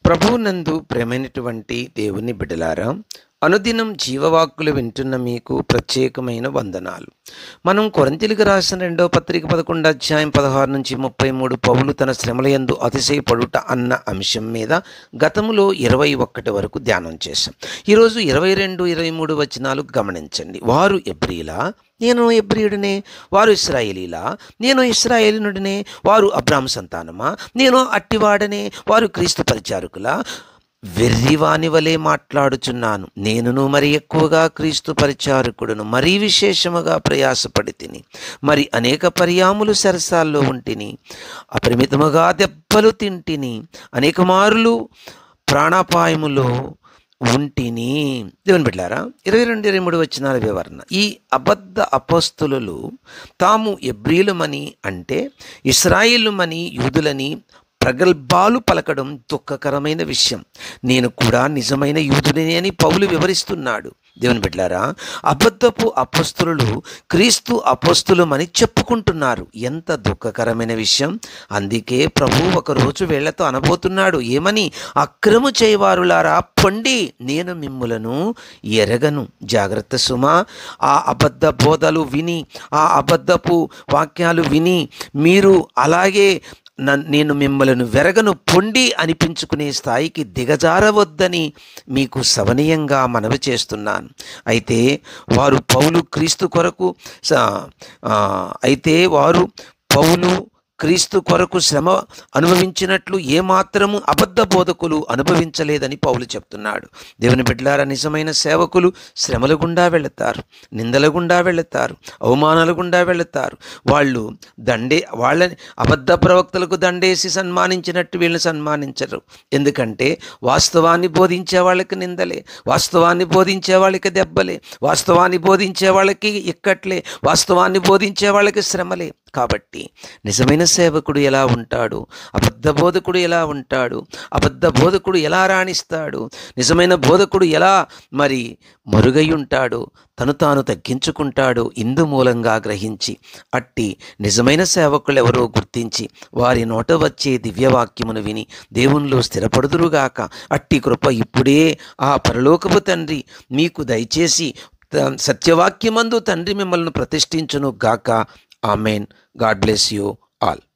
ప్రభువునందు ప్రేమైనటువంటి దేవుని బిడ్డలారా అనుదినం జీవవాక్కులు వింటున్న మీకు ప్రత్యేకమైన వందనాలు మనం కొరంతిలికి రాసిన రెండో పత్రిక పదకొండు అధ్యాయం పదహారు నుంచి ముప్పై మూడు పౌలు తన శ్రమలయందు అతిశయపడుట అన్న అంశం మీద గతములో ఇరవై ఒక్కటి వరకు ధ్యానం చేశాం ఈరోజు ఇరవై రెండు ఇరవై మూడు వచనాలు గమనించండి వారు ఎబ్రీలా నేను ఎబ్రియుడినే వారు ఇస్రాయేలీలా నేను ఇస్రాయేలీనుడినే వారు అబ్రాహ్మ సంతానమా నేను అట్టివాడనే వారు క్రీస్తు పరిచారకులా వెర్రివాని వలె మాట్లాడుచున్నాను నేనును మరి ఎక్కువగా క్రీస్తు పరిచారకుడును మరీ విశేషముగా ప్రయాసపడి తిని మరి అనేక పర్యాములు సరసాల్లో ఉంటిని అపరిమితముగా దెబ్బలు తింటిని అనేక మారులు ప్రాణాపాయములో ఉంటిని దేవుని బిడ్డారా ఇరవై రెండు ఇరవై మూడు వచ్చినాల వివరణ ఈ అబద్ధ అపస్తులు తాము ఎబ్రీలమని అంటే ఇస్రాయిలుమని యూదులని ప్రగల్భాలు పలకడం దుఃఖకరమైన విషయం నేను కూడా నిజమైన యూదుడిని అని పౌలు వివరిస్తున్నాడు దేవుని బిడ్డారా అబద్ధపు అపస్తులు క్రీస్తు అపస్తులమని చెప్పుకుంటున్నారు ఎంత దుఃఖకరమైన విషయం అందుకే ప్రభు ఒకరోజు వీళ్లతో అనబోతున్నాడు ఏమని అక్రము చేయవారులారా పొండి నేను మిమ్ములను ఎరగను జాగ్రత్త సుమా ఆ అబద్ధ బోధలు విని ఆ అబద్ధపు వాక్యాలు విని మీరు అలాగే నన్- నేను మిమ్మలను వెరగను పొండి అనిపించుకునే స్థాయికి దిగజారవద్దని మీకు సవనీయంగా మనవి చేస్తున్నాను అయితే వారు పౌలు క్రీస్తు కొరకు స- ఆ, అయితే వారు పౌలు క్రీస్తు కొరకు శ్రమ అనుభవించినట్లు ఏమాత్రము అబద్ధ బోధకులు అనుభవించలేదని పౌలు చెప్తున్నాడు దేవుని బిడ్డలారా నిజమైన సేవకులు శ్రమల గుండా వెళతారు నిందల గుండా వెళతారు అవమానాల గుండా వెళతారు వాళ్ళు దండే వాళ్ళని అబద్ధ ప్రవక్తలకు దండేసి సన్మానించినట్టు వీళ్ళని సన్మానించరు ఎందుకంటే వాస్తవాన్ని బోధించే వాళ్ళకి నిందలే వాస్తవాన్ని బోధించే వాళ్ళకి దెబ్బలే వాస్తవాన్ని బోధించే వాళ్ళకి ఇక్కట్లే వాస్తవాన్ని బోధించే వాళ్ళకి శ్రమలే కాబట్టి నిజమైన సేవకుడు ఎలా ఉంటాడు అబద్ధ బోధకుడు ఎలా ఉంటాడు అబద్ధ బోధకుడు ఎలా రాణిస్తాడు నిజమైన బోధకుడు ఎలా మరి మరుగై ఉంటాడు తను తాను తగ్గించుకుంటాడు ఇందు మూలంగా గ్రహించి అట్టి నిజమైన సేవకులు ఎవరో గుర్తించి వారి నోట వచ్చే దివ్యవాక్యమును విని దేవునిలో స్థిరపడుదురుగాక అట్టి కృప ఇప్పుడే ఆ పరలోకపు తండ్రి మీకు దయచేసి త- సత్యవాక్యమందు తండ్రి మిమ్మల్ని ప్రతిష్ఠించును గాక amen God bless you all